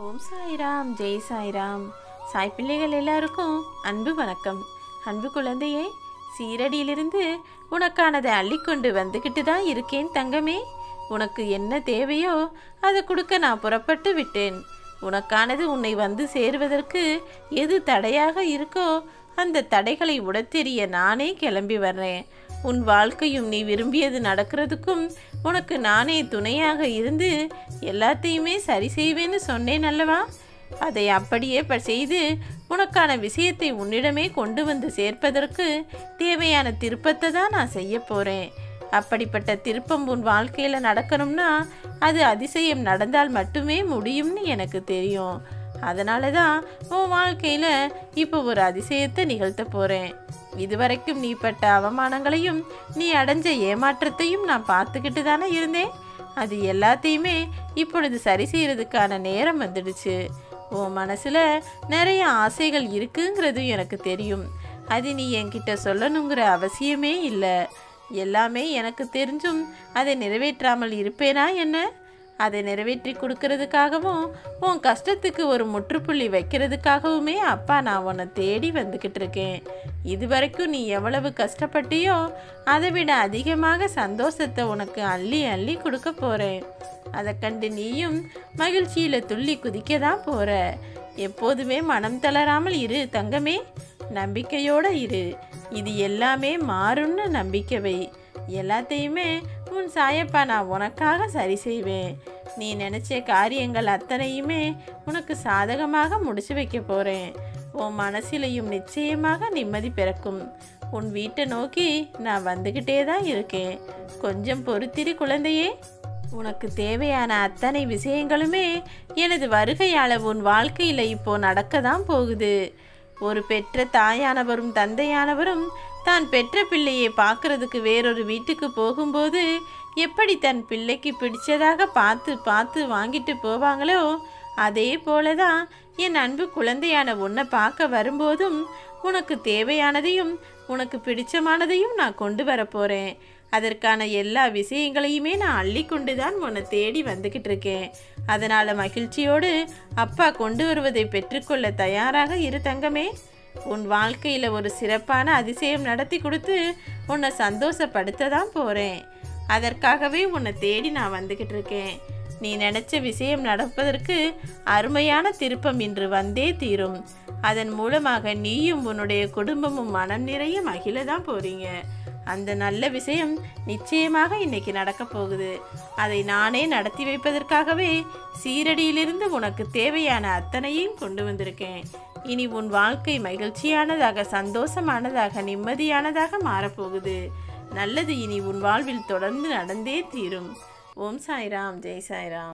ஓம் சாய்ராம் ஜெய் சாய்ராம் சாய் பிள்ளைகள் எல்லாருக்கும் அன்பு வணக்கம் அன்பு குழந்தையே சீரடியிலிருந்து உனக்கானதை அள்ளிக்கொண்டு வந்துக்கிட்டு தான் இருக்கேன் தங்கமே உனக்கு என்ன தேவையோ அதை கொடுக்க நான் புறப்பட்டு விட்டேன் உனக்கானது உன்னை வந்து சேருவதற்கு எது தடையாக இருக்கோ அந்த தடைகளை உடத்தெறிய நானே கிளம்பி வர்றேன் உன் வாழ்க்கையும் நீ விரும்பியது நடக்கிறதுக்கும் உனக்கு நானே துணையாக இருந்து எல்லாத்தையுமே சரி செய்வேன்னு சொன்னேன் அல்லவா அதை அப்படியே ப செய்து உனக்கான விஷயத்தை உன்னிடமே கொண்டு வந்து சேர்ப்பதற்கு தேவையான திருப்பத்தை தான் நான் செய்ய போகிறேன் அப்படிப்பட்ட திருப்பம் உன் வாழ்க்கையில் நடக்கணும்னா அது அதிசயம் நடந்தால் மட்டுமே முடியும்னு எனக்கு தெரியும் அதனால தான் உன் வாழ்க்கையில் இப்போ ஒரு அதிசயத்தை நிகழ்த்த போகிறேன் இதுவரைக்கும் நீ பட்ட அவமானங்களையும் நீ அடைஞ்ச ஏமாற்றத்தையும் நான் பார்த்துக்கிட்டு தானே இருந்தேன் அது எல்லாத்தையுமே இப்பொழுது சரி செய்யறதுக்கான நேரம் வந்துடுச்சு உன் மனசில் நிறைய ஆசைகள் இருக்குங்கிறது எனக்கு தெரியும் அது நீ என்கிட்ட சொல்லணுங்கிற அவசியமே இல்லை எல்லாமே எனக்கு தெரிஞ்சும் அதை நிறைவேற்றாமல் இருப்பேனா என்ன அதை நிறைவேற்றி கொடுக்கறதுக்காகவும் உன் கஷ்டத்துக்கு ஒரு முற்றுப்புள்ளி வைக்கிறதுக்காகவுமே அப்பா நான் உன்னை தேடி வந்துக்கிட்டு இருக்கேன் இதுவரைக்கும் நீ எவ்வளவு கஷ்டப்பட்டியோ அதை விட அதிகமாக சந்தோஷத்தை உனக்கு அள்ளி அள்ளி கொடுக்க போகிறேன் அதை கண்டு நீயும் மகிழ்ச்சியில் துள்ளி குதிக்க தான் போகிற எப்போதுமே மனம் தளராமல் இரு தங்கமே நம்பிக்கையோட இரு இது எல்லாமே மாறும்னு நம்பிக்கை வை எல்லாத்தையுமே உன் சாயப்பா நான் உனக்காக சரி செய்வேன் நீ நினச்ச காரியங்கள் அத்தனையுமே உனக்கு சாதகமாக முடிச்சு வைக்க போகிறேன் உன் மனசிலையும் நிச்சயமாக நிம்மதி பிறக்கும் உன் வீட்டை நோக்கி நான் வந்துக்கிட்டே தான் இருக்கேன் கொஞ்சம் பொறுத்திரு குழந்தையே உனக்கு தேவையான அத்தனை விஷயங்களுமே எனது வருகையால் உன் வாழ்க்கையில் இப்போ நடக்க தான் போகுது ஒரு பெற்ற தாயானவரும் தந்தையானவரும் தான் பெற்ற பிள்ளையை பார்க்கறதுக்கு வேறொரு வீட்டுக்கு போகும்போது எப்படி தன் பிள்ளைக்கு பிடிச்சதாக பார்த்து பார்த்து வாங்கிட்டு போவாங்களோ அதே போல தான் என் அன்பு குழந்தையான உன்னை பார்க்க வரும்போதும் உனக்கு தேவையானதையும் உனக்கு பிடிச்சமானதையும் நான் கொண்டு வர போகிறேன் அதற்கான எல்லா விஷயங்களையுமே நான் அள்ளி கொண்டு தான் உன்னை தேடி வந்துக்கிட்டு இருக்கேன் அதனால் மகிழ்ச்சியோடு அப்பா கொண்டு வருவதை பெற்றுக்கொள்ள தயாராக இரு தங்கமே உன் வாழ்க்கையில் ஒரு சிறப்பான அதிசயம் நடத்தி கொடுத்து உன்னை சந்தோஷப்படுத்த தான் போகிறேன் அதற்காகவே உன்னை தேடி நான் வந்துக்கிட்டு இருக்கேன் நீ நினச்ச விஷயம் நடப்பதற்கு அருமையான திருப்பம் இன்று வந்தே தீரும் அதன் மூலமாக நீயும் உன்னுடைய குடும்பமும் மனம் நிறைய மகிழ தான் போகிறீங்க அந்த நல்ல விஷயம் நிச்சயமாக இன்னைக்கு நடக்க போகுது அதை நானே நடத்தி வைப்பதற்காகவே சீரடியிலிருந்து உனக்கு தேவையான அத்தனையும் கொண்டு வந்திருக்கேன் இனி உன் வாழ்க்கை மகிழ்ச்சியானதாக சந்தோஷமானதாக நிம்மதியானதாக மாறப்போகுது நல்லது இனி உன் வாழ்வில் தொடர்ந்து நடந்தே தீரும் ஓம் சாய்ராம் ஜெய் சாய்ராம்